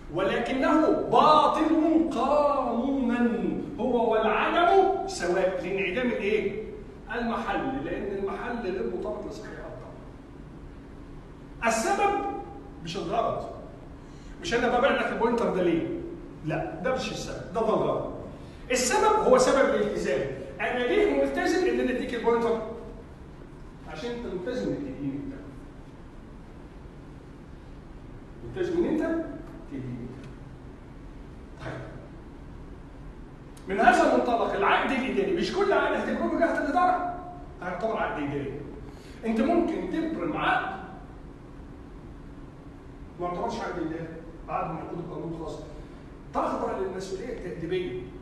ولكنه باطل قانونا هو والعدم سواء لانعدام الايه؟ المحل لان المحل غير مرتبط لصحيح القانون. السبب مش الغرض مش انا ببيع لك البوينتر ده ليه؟ لا ده مش السبب ده ده الغرض. السبب هو سبب الالتزام انا ليه ملتزم ان انا اديك البوينتر؟ عشان انت ملتزم ان تديني انت. ملتزم ان انت تديني طيب من هذا المنطلق العقد الاداري مش كل عقد هتكتبه جهه الاداره هيعتبر عقد اداري انت ممكن تبرم عقد ما يعتبرش عقد اداري عقد من عقود القانون الخاص تخضع للمسؤوليه التاديبيه